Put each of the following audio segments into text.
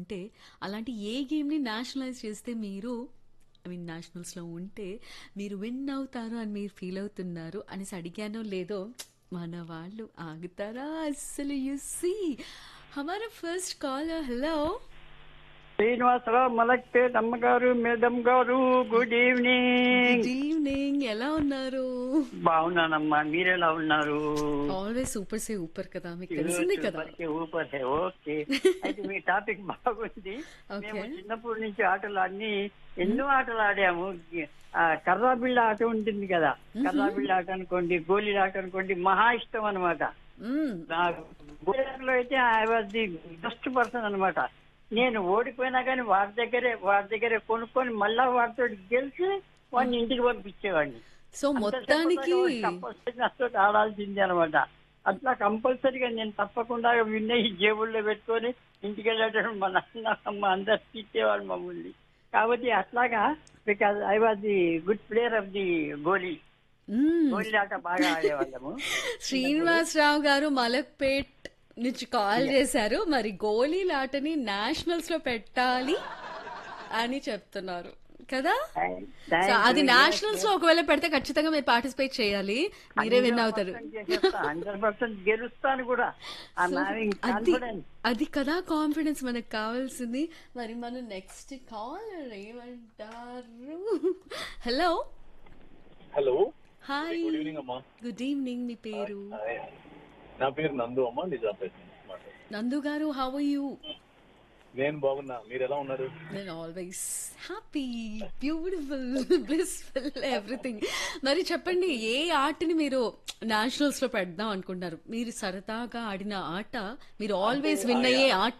ఉంటే అలాంటి ఏ గేమ్ని నేషనలైజ్ చేస్తే మీరు ఐ మీన్ నేషనల్స్లో ఉంటే మీరు విన్ అవుతారు అని మీరు ఫీల్ అవుతున్నారు అనేసి అడిగానో లేదో మన వాళ్ళు ఆగుతారా అస్సలు యు సీ హమారా first call hello Srinivasarao Malakpet అమ్మగారు మేడం గారు గుడ్ ఈవినింగ్ గుడ్ ఈవినింగ్ ఎలా ఉన్నారు బాగున్నానమ్మా మీరెలా ఉన్నారు ఆల్వేస్ సూపర్ సే ఊపర్ కదా మీకు తెలిసిందే కదా ఊపర్ హే ఓకే అయితే మీ టాపిక్ బాగుంది Okay. మేము చిన్నప్పటి నుంచి ఆటలు అన్ని ఎన్నో ఆటలు ఆడాము ఆ, కర్రా బిళ్ళ ఆట ఉంటుంది కదా కర్రా బిళ్ళ ఆట అనుకోండి గోళీల ఆట అనుకోండి మహా ఇష్టం అనమాట మ్మ్. నాకు గోళీలో అయితే I was the best person అనమాట నేను ఓడిపోయినా కానీ వాడి దగ్గరే వాడి దగ్గరే కొనుక్కొని మళ్ళా వాడితో గెలిచి వాడిని ఇంటికి పంపించేవాడిని సో మొత్తానికి కంపల్సరీ నాతో ఆడాల్సిందే అనమాట అట్లా కంపల్సరీగా నేను తప్పకుండా విన్ అయ్యి జేబుల్లో పెట్టుకొని ఇంటికి వెళ్ళేటప్పుడు మా నాన్న అమ్మ అందరు తిట్టేవాళ్ళు మమ్మల్ని కాబట్టి అట్లాగా because I was the good player of the గోలీ మ్మ్. గోలీ ఆట బాగా ఆడేవాళ్ళము శ్రీనివాసరావు గారు మలక్పేట్ నుంచి కాల్ చేశారు మరి గోళీలాటని నేషనల్స్ లో పెట్టాలి అని చెప్తున్నారు కదా సో అది నేషనల్స్ లో ఒకవేళ పెడితే ఖచ్చితంగా మీరు పార్టిసిపేట్ చేయాలి మీరే విన్ అవుతారు హండ్రెడ్ పర్సెంట్ గెలుస్తాను కూడా ఐఎమ్ So, హ్యావింగ్ అది కాన్ఫిడెన్స్ అది కదా కాన్ఫిడెన్స్ మనకు కావాల్సింది మరి మనం నెక్స్ట్ కాల్ ఏమంటారు hello hello hi good evening అమ్మా గుడ్ ఈవినింగ్ మీ పేరు హాయ్. నా పేరు నందు అమ్మా నిజాంపేట నుంచి మాట్లాడుతున్నాను. నందు గారు హౌ ఆర్ యూ నేను బాగున్నా మీరు ఎలా ఉన్నారు నేను always happy beautiful blissful everything మరి చెప్పండి ఏ ఆటని మీరు నేషనల్స్ లో పెడదాం అనుకుంటున్నారు మీరు సరదాగా ఆడిన ఆట మీరు ఆల్వేస్ విన్ అయ్యే ఆట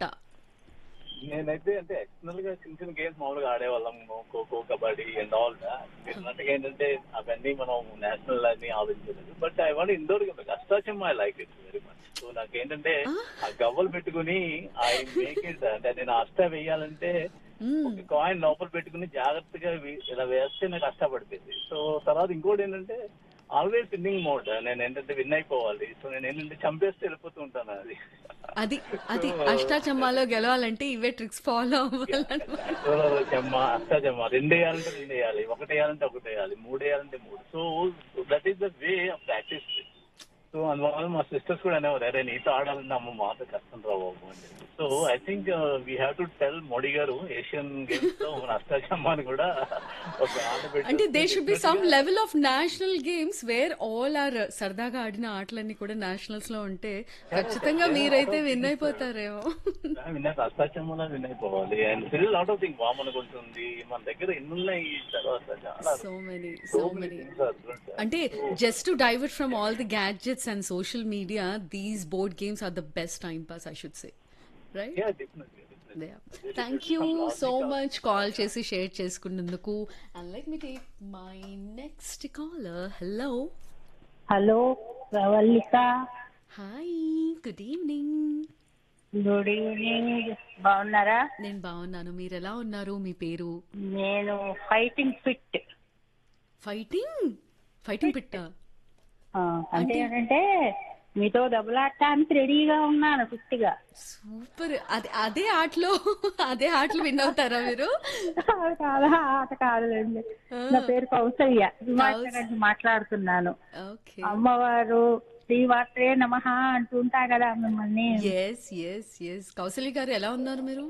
నేనైతే అంటే ఎక్స్టర్నల్ గా చిన్న చిన్న గేమ్స్ మామూలుగా ఆడేవాళ్ళం ఖోఖో కబడ్డీ అండ్ ఆల్ అన్నట్టుగా ఏంటంటే అవన్నీ మనం నేషనల్ అని ఆలోచించలేదు but I want indoor game Ashtachamma I like it very much so నాకేంటంటే ఆ గవ్వలు పెట్టుకుని ఐ మేక్ ఇట్ అంటే నేను అష్ట వేయాలంటే ఒక కాయిన్ లోపల పెట్టుకుని జాగ్రత్తగా వే- ఇలా వేస్తే నాకు కష్టపడిపోయింది సో తర్వాత ఇంకోటి ఏంటంటే ఆల్వేస్ విన్నింగ్ మోడ్ నేను ఏంటంటే విన్ అయిపోవాలి సో నేను ఏంటంటే చంపేస్తే వెళ్ళిపోతూ ఉంటాను అది అది అది అష్టాచమ్మాలో గెలవాలంటే ఇవే ట్రిక్స్ ఫాలో అవ్వాలన్నమాట సో చెమ్మ అష్టాచమ్మ రెండు వేయాలంటే రెండు వేయాలి ఒకటి వేయాలంటే ఒకటి వేయాలి మూడు వేయాలంటే మూడు so that is the way of practice so అందువల్ల మా సిస్టర్స్ కూడా అనేవారు అరే నీతో ఆడాలంటే అమ్మ మాతో కష్టం రా బాబు అని చెప్పి so I think we have to tell Modi గారు ఏషియన్ గేమ్స్ లో మన అష్టాచమ్మాని కూడా ఒక ఆట పెట్టి అంటే they should be some level of national games where all are సరదాగా ఆడిన ఆటలన్నీ కూడా నేషనల్స్ లో ఉంటే ఖచ్చితంగా మీరైతే విన్ అయిపోతారేమో విన్నారు అష్టాచమ్మలా విన్ అయిపోవాలి and still lot of thing వామనకు ఉంటుంది మన దగ్గర ఎన్ని ఉన్నాయి తర్వాత చాలా so many so so many many things are good. అంటే just to divert from all the gadgets and social media these board games are the best time pass I should say right Yeah, definitely, definitely. Thank you so much కాల్ చేసి share చేసుకున్నందుకు and let me take my next caller hello hello Pravallika hi good evening good evening బాగున్నారా నేను బాగున్నాను మీరు ఎలా ఉన్నారు మీ పేరు నేను ఫైటింగ్ ఫిట్ ఫైటింగ్ ఫైటింగ్ పెట్టా అంటే ఏంటంటే మీతో దెబ్బలాడటానికి రెడీగా ఉన్నాను ఫిట్ గా సూపర్ అదే అదే ఆటలో అదే ఆటలు విన్ అవుతారా మీరు అది కాదా ఆట కాదులేండి నా పేరు కౌసల్య హిమాచల్ నుంచి మాట్లాడుతున్నాను ఓకే అమ్మవారు శ్రీవాత్రే నమ అంటుంటా కదా మిమ్మల్ని ఎస్ ఎస్ ఎస్ కౌశల్య గారు ఎలా ఉన్నారు మీరు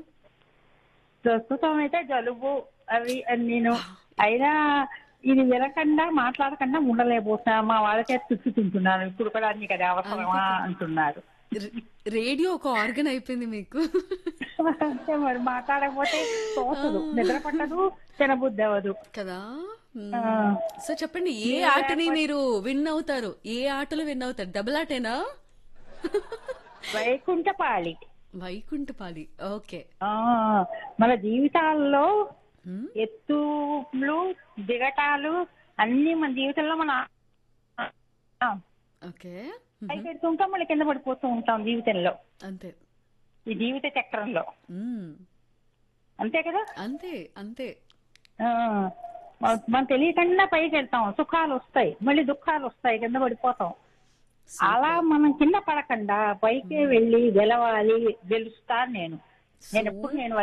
ప్రస్తుతం అయితే జలుబు అవి అని నేను అయినా ఇది వినకుండా మాట్లాడకుండా ఉండలేకపోతున్నా మా వాళ్ళకే తుచ్చి తింటున్నాను ఇప్పుడు కూడా నీకు అది అవసరమా అంటున్నారు రే- రేడియో ఒక ఆర్గన్ అయిపోయింది మీకు అంటే మరి మాట్లాడకపోతే తోచదు నిద్ర పట్టదు తినబుద్ధి అవ్వదు కదా మ్మ్. ఆ, సో చెప్పండి ఏ ఆటని మీరు విన్ అవుతారు ఏ ఆటలో విన్ అవుతారు డబుల్ ఆటేనా వైకుంఠపాళి వైకుంఠపాలి ఓకే ఆ, మన జీవితాల్లో మ్మ్. ఎత్తులు దిగటాలు అన్ని మన జీవితంలో మన ఆ, ఓకే పైకి పెడుతుంటాం మళ్ళీ కింద పడిపోతూ ఉంటాం జీవితంలో అంతే ఈ జీవిత చక్రంలో మ్మ్. అంతే కదా అంతే అంతే ఆ, మన- మనం తెలియకుండా పైకి వెళ్తాం సుఖాలు వస్తాయి మళ్ళీ దుఃఖాలు వస్తాయి కింద పడిపోతాం అలా మనం కింద పడకుండా పైకే వెళ్ళి గెలవాలి గెలుస్తా నేను నేను ఎప్పుడు నేను